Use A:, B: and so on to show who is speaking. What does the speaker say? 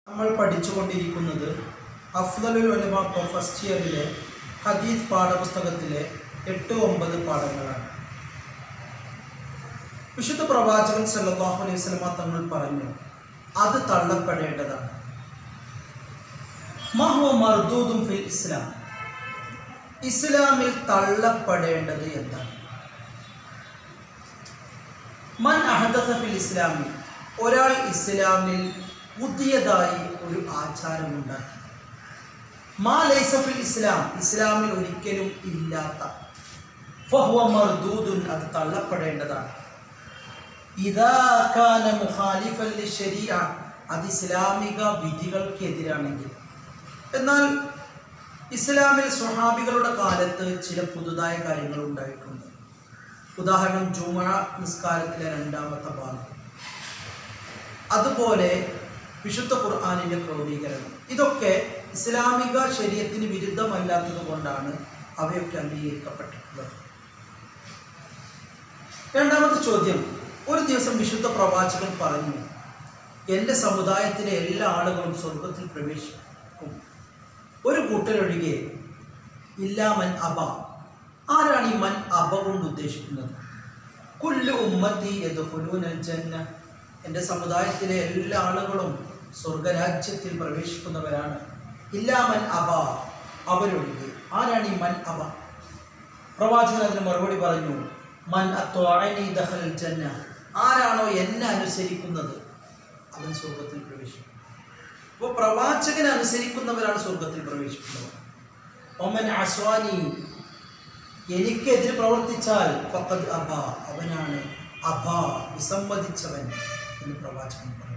A: നമ്മൾ പഠിച്ചുകൊണ്ടിരിക്കുന്നത് അഫ്ദലുൽ ഉലമ ഫസ്റ്റ് ഇയറിലെ ഹദീസ് പാഠപുസ്തകത്തിലെ എട്ട് ഒമ്പത് പാഠങ്ങളാണ് വിശുദ്ധ പ്രവാചകൻ സല്ലല്ലാഹു അലൈഹി വസല്ലമ തങ്ങൾ പറഞ്ഞു അത് തള്ളപ്പെടേണ്ടതാണ് മഹുവ മർദൂദും ഫിൽ ഇസ്ലാം ഇസ്ലാമിൽ തള്ളപ്പെടേണ്ടത് എന്താണ് മൻ അഹദസ ഫിൽ ഇസ്ലാമി ഒരാൾ ഇസ്ലാമിൽ പുതിയതായി ഒരു ആചാരമുണ്ടാക്കി മാ ലൈസ ഫിൽ ഇസ്ലാം ഇസ്ലാമിൽ ഒരിക്കലും ഇല്ലാത്ത ഫഹുവ മർദൂദുൻ അത് തള്ളപ്പെടേണ്ടതാണ് ഇതാ കാന മുഖാലിഫൻ ലിശരീഅ അത് ഇസ്ലാമിക വിധികൾക്കെതിരാണെങ്കിൽ എന്നാൽ ഇസ്ലാമിൽ സ്വഹാബികളുടെ കാലത്ത് ചില പുതുതായ കാര്യങ്ങൾ ഉണ്ടായിട്ടുണ്ട് ഉദാഹരണം ജുമ നിസ്കാരത്തിലെ രണ്ടാമത്തെ ഭാഗം അതുപോലെ വിശുദ്ധ ഖുർആാനിൻ്റെ ക്രോഡീകരണം ഇതൊക്കെ ഇസ്ലാമിക ശരീരത്തിന് വിരുദ്ധമല്ലാത്തത് കൊണ്ടാണ് അവയൊക്കെ അംഗീകരിക്കപ്പെട്ടിട്ടുള്ളത് രണ്ടാമത്തെ ചോദ്യം ഒരു ദിവസം വിശുദ്ധ പ്രവാചകൻ പറഞ്ഞു എൻ്റെ സമുദായത്തിലെ എല്ലാ ആളുകളും സ്വർഗത്തിൽ പ്രവേശിക്കും ഒരു കൂട്ടരൊഴികെ ഇല്ലാമൻ അബ ആരാണ് ഈ മൻ അബ കൊണ്ട് ഉദ്ദേശിക്കുന്നത് കുല്ലു ഉമ്മത്തി യദ്ഖുലൂനൽ ജന്ന എൻ്റെ സമുദായത്തിലെ എല്ലാ ആളുകളും സ്വർഗരാജ്യത്തിൽ പ്രവേശിക്കുന്നവരാണ് ഇല്ലാമൻ അബ അവരൊഴികെ ആരാണ് ഈ മൻ അബ പ്രവാചകൻ അതിന് മറുപടി പറഞ്ഞു മൻ അത്വാഅനി ദഖൽ ജന്ന ആരാണോ എന്നെ അനുസരിക്കുന്നത് അവൻ സ്വർഗത്തിൽ പ്രവേശിക്കും അപ്പോൾ പ്രവാചകനെ അനുസരിക്കുന്നവരാണ് സ്വർഗത്തിൽ പ്രവേശിക്കുന്നത് ഒമൻ അസ്വാനി എനിക്കെതിരെ പ്രവർത്തിച്ചാൽ ഫഖദ് അബ അവനാണ് അബ വിസമ്മതിച്ചവൻ എന്ന് പ്രവാചകൻ പറഞ്ഞു